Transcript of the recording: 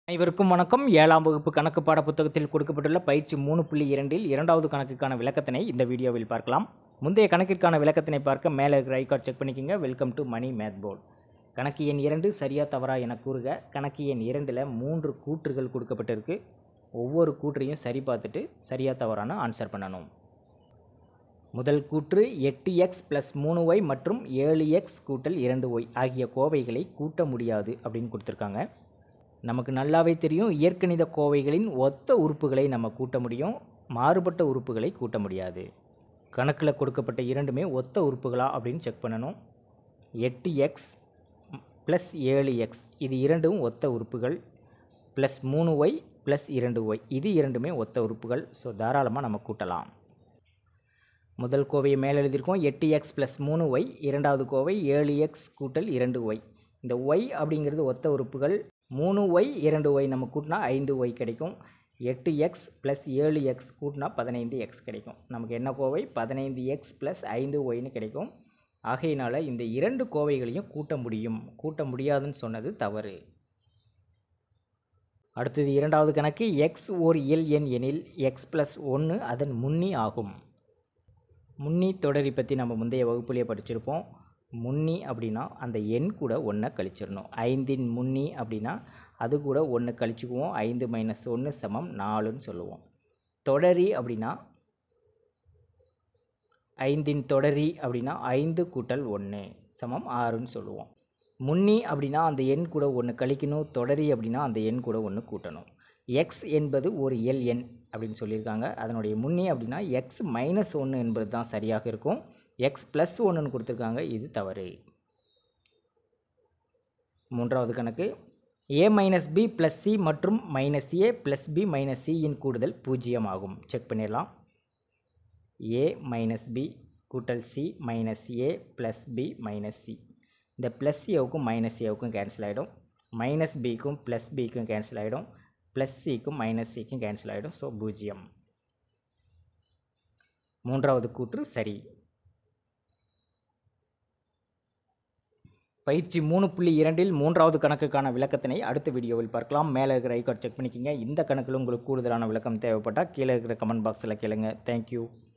அனைவருக்கும் வணக்கம் ஏழாம் வகுப்பு கணக்கு பாட புத்தகத்தில் கொடுக்கப்பட்டுள்ள பயிற்சி மூணு புள்ளி இரண்டில் இரண்டாவது கணக்குக்கான விளக்கத்தினை இந்த வீடியோவில் பார்க்கலாம் முந்தைய கணக்கிற்கான விளக்கத்தினை பார்க்க மேலே இருக்கிற ஐகார்ட் செக் பண்ணிக்கோங்க welcome to Mani math board கணக்கு எண் இரண்டு சரியா தவறா என கூறுக கணக்கு எண் இரண்டில் மூன்று கூற்றுகள் கொடுக்கப்பட்டிருக்கு ஒவ்வொரு கூற்றையும் சரி பார்த்துட்டு சரியா தவறான ஆன்சர் பண்ணணும் முதல் கூற்று எட்டு எக்ஸ் ப்ளஸ் மூணு ஒய் மற்றும் ஏழு எக்ஸ் கூட்டல் இரண்டு ஒய் ஆகிய கோவைகளை கூட்ட முடியாது அப்படின்னு கொடுத்துருக்காங்க நமக்கு நல்லாவே தெரியும் இயற்கணித கோவைகளின் ஒத்த உறுப்புகளை நம்ம கூட்ட முடியும் மாறுபட்ட உறுப்புகளை கூட்ட முடியாது கணக்கில் கொடுக்கப்பட்ட இரண்டுமே ஒத்த உறுப்புகளா அப்படின்னு செக் பண்ணணும் எட்டு எக்ஸ் ப்ளஸ் ஏழு எக்ஸ் இது இரண்டும் ஒத்த உறுப்புகள் ப்ளஸ் மூணு ஒய் ப்ளஸ் இரண்டு ஒய் இது இரண்டுமே ஒத்த உறுப்புகள் ஸோ தாராளமாக நம்ம கூட்டலாம் முதல் கோவையை மேலே எழுதியிருக்கோம் எட்டு எக்ஸ் ப்ளஸ் மூணு ஒய் இரண்டாவது கோவை ஏழு எக்ஸ் கூட்டல் இரண்டு ஒய் இந்த ஒய் அப்படிங்கிறது ஒத்த உறுப்புகள் மூணு ஒய் இரண்டு ஒய் நம்ம கூட்டினா ஐந்து ஒய் கிடைக்கும் எட்டு எக்ஸ் ப்ளஸ் ஏழு எக்ஸ் கூட்டினா பதினைந்து எக்ஸ் கிடைக்கும் நமக்கு என்ன கோவை பதினைந்து எக்ஸ் ப்ளஸ் ஐந்து ஒய்னு கிடைக்கும் ஆகையினால் இந்த இரண்டு கோவைகளையும் கூட்ட முடியும் கூட்ட முடியாதுன்னு சொன்னது தவறு அடுத்தது இரண்டாவது கணக்கு எக்ஸ் ஓர் இயல் எண் எனில் எக்ஸ் ப்ளஸ் ஒன்று அதன் முன்னி ஆகும் முன்னி தொடரி பற்றி நம்ம முந்தைய வகுப்புலேயே படிச்சிருப்போம் முன்னி அப்படின்னா அந்த எண் கூட ஒன்றை கழிச்சிடணும் ஐந்தின் முன்னி அப்படின்னா அது கூட ஒன்று கழிச்சுக்குவோம் ஐந்து மைனஸ் ஒன்று சமம் நாலுன்னு சொல்லுவோம் தொடரி அப்படின்னா ஐந்தின் தொடரி அப்படின்னா ஐந்து கூட்டல் ஒன்று சமம் ஆறுன்னு சொல்லுவோம் முன்னி அப்படின்னா அந்த எண் கூட ஒன்று கழிக்கணும் தொடரி அப்படின்னா அந்த எண் கூட ஒன்று கூட்டணும் எக்ஸ் என்பது ஒரு எல் எண் அப்படின்னு சொல்லியிருக்காங்க அதனுடைய முன்னி அப்படின்னா எக்ஸ் மைனஸ் ஒன்று என்பது தான் சரியாக இருக்கும் எக்ஸ் ப்ளஸ் ஒன்றுன்னு கொடுத்துருக்காங்க இது தவறு மூன்றாவது கணக்கு A minus B plus C மற்றும் minus A plus B minus சியின் கூடுதல் பூஜ்ஜியம் ஆகும் செக் பண்ணிடலாம் ஏ மைனஸ் பி கூட்டல் C minus A plus B minus C இந்த ப்ளஸ் ஏவுக்கும் மைனஸ் ஏவுக்கும் கேன்சல் ஆகிடும் மைனஸ் பிக்கும் ப்ளஸ் பிக்கும் கேன்சல் ஆகிடும் ப்ளஸ் சிக்கும் மைனஸ் சிக்கும் கேன்சல் ஆகிடும் ஸோ பூஜ்ஜியம் மூன்றாவது கூற்று சரி பயிற்சி மூணு புள்ளி இரண்டில் மூன்றாவது கணக்குக்கான விளக்கத்தினை அடுத்த வீடியோவில் பார்க்கலாம் மேலே இருக்கிற ஐக்கார்ட் செக் பண்ணிக்கிங்க இந்த கணக்கில் உங்களுக்கு கூடுதலான விளக்கம் தேவைப்பட்டால் கீழே இருக்கிற கமெண்ட் பாக்ஸில் கேளுங்க தேங்க்யூ